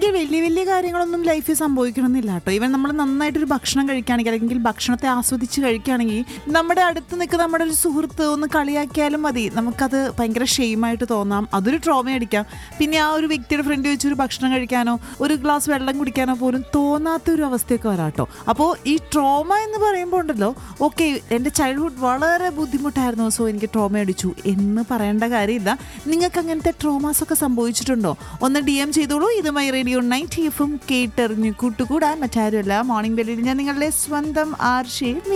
അല്ലെങ്കിൽ വലിയ വലിയ കാര്യങ്ങളൊന്നും ലൈഫിൽ സംഭവിക്കണമെന്നില്ല കേട്ടോ ഈവൻ നമ്മൾ നന്നായിട്ടൊരു ഭക്ഷണം കഴിക്കുകയാണെങ്കിൽ അല്ലെങ്കിൽ ഭക്ഷണത്തെ ആസ്വദിച്ച് കഴിക്കുകയാണെങ്കിൽ നമ്മുടെ അടുത്ത് നിൽക്കുന്ന നമ്മുടെ ഒരു സുഹൃത്ത് ഒന്ന് കളിയാക്കിയാലും മതി നമുക്കത് ഭയങ്കര ഷെയിമായിട്ട് തോന്നാം അതൊരു ട്രോമ അടിക്കാം പിന്നെ ആ ഒരു വ്യക്തിയുടെ ഫ്രണ്ട് വെച്ച് ഒരു ഭക്ഷണം കഴിക്കാനോ ഒരു ഗ്ലാസ് വെള്ളം കുടിക്കാനോ പോലും തോന്നാത്ത ഒരു അവസ്ഥയൊക്കെ വരാട്ടോ അപ്പോൾ ഈ ട്രോമ എന്ന് പറയുമ്പോൾ ഉണ്ടല്ലോ ഓക്കെ എൻ്റെ ചൈൽഡ്ഹുഡ് വളരെ ബുദ്ധിമുട്ടായിരുന്നു സോ എനിക്ക് ട്രോമ അടിച്ചു എന്ന് പറയേണ്ട കാര്യമില്ല നിങ്ങൾക്ക് അങ്ങനത്തെ ട്രോമാസ് ഒക്കെ സംഭവിച്ചിട്ടുണ്ടോ ഒന്ന് ഡി എം ചെയ്തോളൂ ഇതുമായി റേഡിയോ നൈറ്റ് എഫും കേട്ടെറിഞ്ഞ് കൂട്ടുകൂടാൻ മറ്റാരുമല്ല മോർണിംഗ് ബെല്ലിൽ ഞാൻ നിങ്ങളുടെ സ്വന്തം ആർഷേ